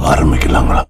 ஆரம்பிக்கலாங்களா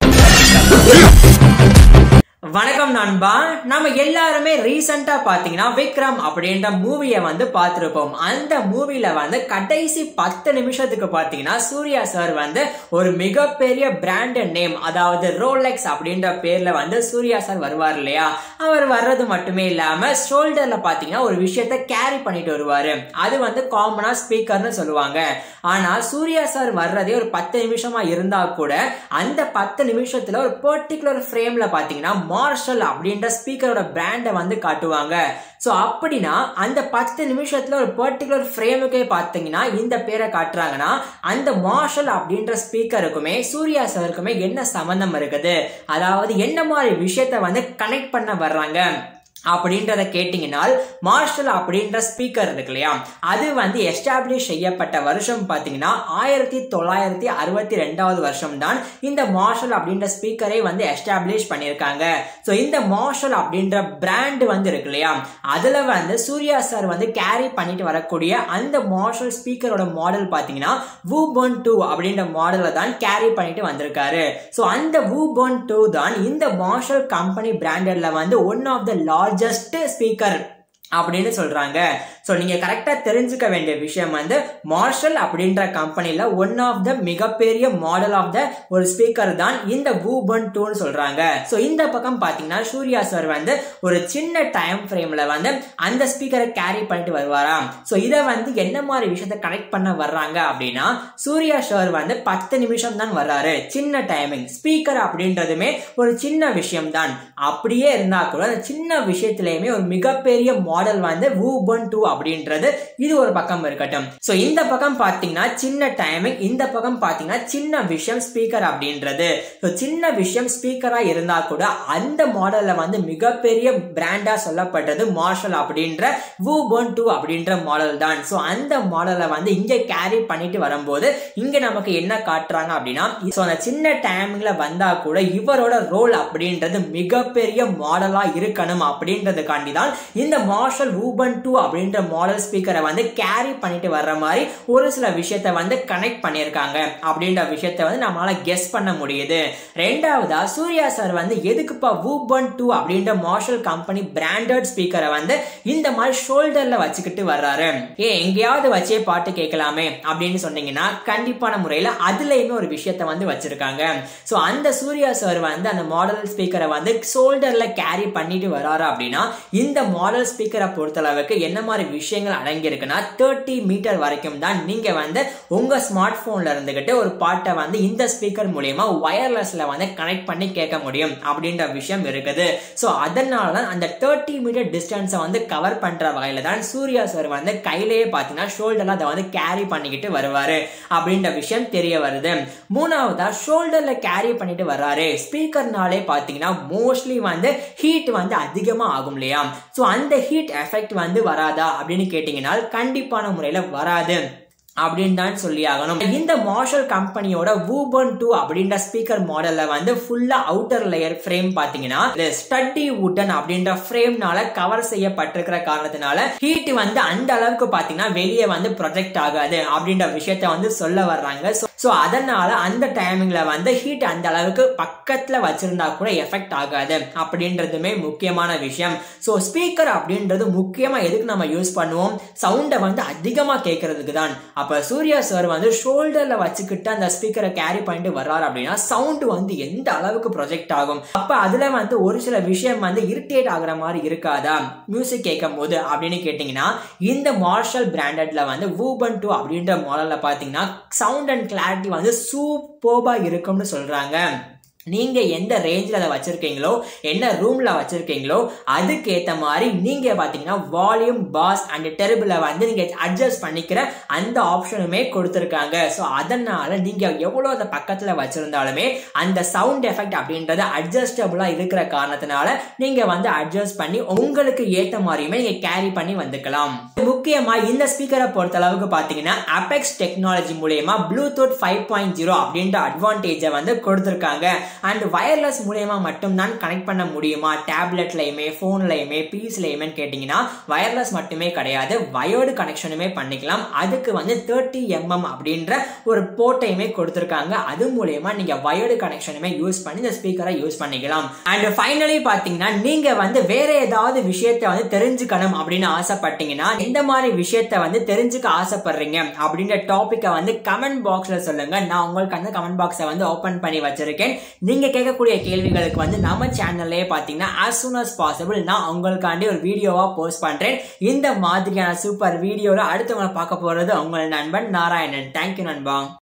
வணக்கம் நண்பா நம்ம எல்லாருமே ரீசெண்டா பாத்தீங்கன்னா விக்ரம் அப்படின்ற மூவியை வந்து பார்த்திருப்போம் அந்த மூவில வந்து கடைசி பத்து நிமிஷத்துக்கு பாத்தீங்கன்னா சூர்யா சார் வந்து ஒரு மிகப்பெரிய பிராண்ட் நேம் அதாவது ரோலெக்ஸ் அப்படின்ற பேர்ல வந்து சூர்யா சார் வருவார் இல்லையா அவர் வர்றது மட்டுமே இல்லாம ஷோல்டர்ல பாத்தீங்கன்னா ஒரு விஷயத்த கேரி பண்ணிட்டு வருவாரு அது வந்து காமனா ஸ்பீக்கர்னு சொல்லுவாங்க ஆனா சூர்யா சார் வர்றதே ஒரு பத்து நிமிஷமா இருந்தா கூட அந்த பத்து நிமிஷத்துல ஒரு பர்டிகுலர் ஃப்ரேம்ல பாத்தீங்கன்னா மார்ஷல் அப்படின்ற ஸ்பீக்கரோட பிராண்டை வந்து காட்டுவாங்க ஸோ அப்படின்னா அந்த பத்து நிமிஷத்துல ஒரு பர்டிகுலர் ஃப்ரேமுக்கே பார்த்தீங்கன்னா இந்த பேரை காட்டுறாங்கன்னா அந்த மார்ஷல் அப்படின்ற ஸ்பீக்கருக்குமே சூர்யா சாருக்குமே என்ன சம்பந்தம் இருக்குது அதாவது என்ன மாதிரி விஷயத்த வந்து கனெக்ட் பண்ண வர்றாங்க அப்படின்றத கேட்டீங்கன்னால் மார்ஷல் அப்படின்ற ஸ்பீக்கர் இருக்கு இல்லையா அது வந்து எஸ்டாப்ளிஷ் செய்யப்பட்ட வருஷம் பார்த்தீங்கன்னா ஆயிரத்தி தொள்ளாயிரத்தி அறுபத்தி ரெண்டாவது வருஷம் தான் இந்த மார்ஷல் அப்படின்ற ஸ்பீக்கரை வந்து எஸ்டாப்ளிஷ் பண்ணியிருக்காங்க ஸோ இந்த மார்ஷல் அப்படின்ற பிராண்ட் வந்து இருக்கு இல்லையா அதில் வந்து சூர்யா சார் வந்து கேரி பண்ணிட்டு வரக்கூடிய அந்த மார்ஷல் ஸ்பீக்கரோட மாடல் பார்த்தீங்கன்னா வூபோன் டூ அப்படின்ற மாடலை தான் கேரி பண்ணிட்டு வந்திருக்காரு ஸோ அந்த வூபோன் டூ தான் இந்த மார்ஷல் கம்பெனி பிராண்டட்ல வந்து one of the largest speaker அப்படின்னு சொல்றாங்க ஸோ நீங்க கரெக்டா தெரிஞ்சுக்க வேண்டிய விஷயம் வந்து மார்ஷல் அப்படின்ற கம்பெனில ஒன் ஆஃப் த மிகப்பெரிய மாடல் ஆஃப் த ஒரு ஸ்பீக்கர் தான் இந்த வூபன் டூன்னு சொல்றாங்க ஸோ இந்த பக்கம் பாத்தீங்கன்னா சூர்யா சார் வந்து ஒரு சின்ன டைம் ஃப்ரேம்ல வந்து அந்த ஸ்பீக்கரை கேரி பண்ணிட்டு வருவாராம் ஸோ இதை வந்து என்ன மாதிரி விஷயத்த கனெக்ட் பண்ண வர்றாங்க அப்படின்னா சூர்யா சார் வந்து பத்து நிமிஷம் தான் வர்றாரு சின்ன டைமிங் ஸ்பீக்கர் அப்படின்றதுமே ஒரு சின்ன விஷயம் தான் அப்படியே இருந்தா கூட அந்த சின்ன விஷயத்திலயுமே ஒரு மிகப்பெரிய மாடல் வந்து வூபன் டூ அப்படின்றது இது ஒரு பக்கம் இருக்கட்டும் ஸோ இந்த பக்கம் பார்த்தீங்கன்னா சின்ன டைமிங் இந்த பக்கம் பார்த்தீங்கன்னா சின்ன விஷயம் ஸ்பீக்கர் அப்படின்றது ஸோ சின்ன விஷயம் ஸ்பீக்கரா இருந்தா கூட அந்த மாடல்ல வந்து மிகப்பெரிய பிராண்டா சொல்லப்பட்டது மார்ஷல் அப்படின்ற வூபன் டூ அப்படின்ற மாடல் தான் ஸோ அந்த மாடலை வந்து இங்க கேரி பண்ணிட்டு வரும்போது இங்க நமக்கு என்ன காட்டுறாங்க அப்படின்னா ஸோ அந்த சின்ன டைமிங்ல வந்தா கூட இவரோட ரோல் அப்படின்றது மிகப்பெரிய மாடலா இருக்கணும் அப்படின்றதுக்காண்டி தான் இந்த மார்ஷல் வூபன் டூ அப்படின்ற மாடல் ஸ்பீக்கரை வந்து கேரி பண்ணிட்டு வர்ற மாதிரி ஒரு சில விஷயத்த வந்து கனெக்ட் பண்ணியிருக்காங்க அப்படின்ற விஷயத்த வந்து நம்மளால கெஸ் பண்ண முடியுது ரெண்டாவதா சூர்யா சார் வந்து எதுக்குப்பா வூபன் டூ அப்படின்ற மார்ஷல் கம்பெனி பிராண்டட் ஸ்பீக்கரை வந்து இந்த மாதிரி ஷோல்டர்ல வச்சுக்கிட்டு வர்றாரு ஏ எங்கேயாவது வச்சே பாட்டு கேட்கலாமே அப்படின்னு சொன்னீங்கன்னா கண்டிப்பான முறையில் அதுல இன்னும் ஒரு விஷயத்த வந்து வச்சிருக்காங்க ஸோ அந்த சூர்யா சார் வந்து அந்த மாடல் ஸ்பீக்கரை வந்து ஷோல்டர்ல கேரி பண்ணிட்டு வராரு அப்படின்னா இந்த மாடல் ஸ்பீக்கரை பொறுத்தளவுக்கு என்ன மாதிரி விஷயங்கள் அடங்கியிருக்குன்னா தேர்ட்டி மீட்டர் வரைக்கும் தான் நீங்க வந்து உங்க ஸ்மார்ட் போன்ல இருந்துகிட்டு ஒரு பாட்டை வந்து இந்த ஸ்பீக்கர் மூலியமா ஒயர்லெஸ்ல வந்து கனெக்ட் பண்ணி கேட்க முடியும் அப்படின்ற விஷயம் இருக்குது ஸோ அதனால தான் அந்த தேர்ட்டி மீட்டர் டிஸ்டன்ஸை வந்து கவர் பண்ற வகையில தான் சூர்யா சார் வந்து கையிலேயே பார்த்தீங்கன்னா ஷோல்டர்ல அதை வந்து கேரி பண்ணிக்கிட்டு வருவாரு அப்படின்ற விஷயம் தெரிய வருது மூணாவதா ஷோல்டர்ல கேரி பண்ணிட்டு வர்றாரு ஸ்பீக்கர்னாலே பார்த்தீங்கன்னா மோஸ்ட்லி வந்து ஹீட் வந்து அதிகமா ஆகும் இல்லையா ஸோ அந்த ஹீட் எஃபெக்ட் வந்து வராதா அப்படின்னு கேட்டீங்கன்னா கண்டிப்பான முறையில் வராது அப்படின்னு தான் சொல்லி ஆகணும் இந்த மார்ஷல் கம்பெனியோட வூபன் டூ அப்படின்ற ஸ்பீக்கர் மாடல்ல வந்து ஃபுல்லா அவுட்டர் லேயர் ஃப்ரேம் பாத்தீங்கன்னா ஸ்டட்டி வுட்டன் அப்படின்ற ஃப்ரேம்னால கவர் செய்யப்பட்டிருக்கிற காரணத்தினால ஹீட் வந்து அந்த அளவுக்கு பாத்தீங்கன்னா வெளியே வந்து ப்ரொஜெக்ட் ஆகாது அப்படின்ற விஷயத்த வந்து சொல்ல வர்றாங்க ஸோ அதனால அந்த டைமிங்ல வந்து ஹீட் அந்த அளவுக்கு பக்கத்துல வச்சிருந்தா கூட எஃபெக்ட் ஆகாது அப்படின்றதுமே முக்கியமான விஷயம் ஸோ ஸ்பீக்கர் அப்படின்றது முக்கியமா எதுக்கு நம்ம யூஸ் பண்ணுவோம் சவுண்டை வந்து அதிகமா கேட்கறதுக்கு தான் அப்ப சூர்யா சார் வந்து ஷோல்டர்ல வச்சுக்கிட்டு அந்த ஸ்பீக்கரை கேரி பண்ணிட்டு வர்றாரு அப்படின்னா சவுண்ட் வந்து எந்த அளவுக்கு ப்ரொஜெக்ட் ஆகும் அப்ப அதுல வந்து ஒரு சில விஷயம் வந்து இரிட்டேட் ஆகுற மாதிரி இருக்காதா மியூசிக் கேட்கும் போது அப்படின்னு கேட்டீங்கன்னா இந்த மார்ஷல் பிராண்டட்ல வந்து வூபன் டூ அப்படின்ற மாடல்ல பாத்தீங்கன்னா சவுண்ட் அண்ட் கிளாரிட்டி வந்து சூப்பர்பா இருக்கும்னு சொல்றாங்க நீங்க எந்த ரேஞ்சில் அதை வச்சிருக்கீங்களோ என்ன ரூம்ல வச்சிருக்கீங்களோ அதுக்கேற்ற மாதிரி நீங்க பாத்தீங்கன்னா வால்யூம் பாஸ் அண்ட் டெரிபிள வந்து நீங்க அட்ஜஸ்ட் பண்ணிக்கிற அந்த ஆப்ஷனுமே கொடுத்துருக்காங்க ஸோ அதனால நீங்க எவ்வளோ அதை பக்கத்துல வச்சிருந்தாலுமே அந்த சவுண்ட் எஃபெக்ட் அப்படின்றது அட்ஜஸ்டபுளா இருக்கிற காரணத்தினால நீங்க வந்து அட்ஜஸ்ட் பண்ணி உங்களுக்கு ஏத்த மாதிரியுமே நீங்க கேரி பண்ணி வந்துக்கலாம் முக்கியமா இந்த ஸ்பீக்கரை பொறுத்த அளவுக்கு பாத்தீங்கன்னா அபெக்ஸ் டெக்னாலஜி மூலயமா ப்ளூடூத் ஃபைவ் பாயிண்ட் ஜீரோ அப்படின்ற அட்வான்டேஜை வந்து கொடுத்துருக்காங்க அண்ட் வயர்லெஸ் மூலயமா மட்டும்தான் கனெக்ட் பண்ண முடியுமா டேப்லெட்லையுமே ஃபோன்லையுமே பீஸ்லையுமே கேட்டிங்கன்னா வயர்லெஸ் மட்டுமே கிடையாது வயர்டு கனெக்ஷனுமே பண்ணிக்கலாம் அதுக்கு வந்து தேர்ட்டி எம்எம் அப்படின்ற ஒரு போர்ட்டையுமே கொடுத்துருக்காங்க அது மூலயமா நீங்க வயர்டு கனெக்ஷனுமே யூஸ் பண்ணி இந்த ஸ்பீக்கரை யூஸ் பண்ணிக்கலாம் அண்ட் ஃபைனலி பாத்தீங்கன்னா நீங்க வந்து வேற ஏதாவது விஷயத்த வந்து தெரிஞ்சுக்கணும் அப்படின்னு ஆசைப்பட்டீங்கன்னா எந்த மாதிரி விஷயத்த வந்து தெரிஞ்சுக்க ஆசைப்படுறீங்க அப்படின்ற டாபிக்கை வந்து கமெண்ட் பாக்ஸ்ல சொல்லுங்க நான் உங்களுக்கு அந்த கமெண்ட் பாக்ஸை வந்து ஓபன் பண்ணி வச்சிருக்கேன் நீங்க கேட்கக்கூடிய கேள்விகளுக்கு வந்து நம்ம சேனல்லே பாத்தீங்கன்னா as soon as possible நான் உங்களுக்காண்டி ஒரு வீடியோவா போஸ்ட் பண்றேன் இந்த மாதிரியான சூப்பர் வீடியோல அடுத்தவங்களை பார்க்க போறது உங்கள் நண்பன் நாராயணன் தேங்க்யூ நண்பா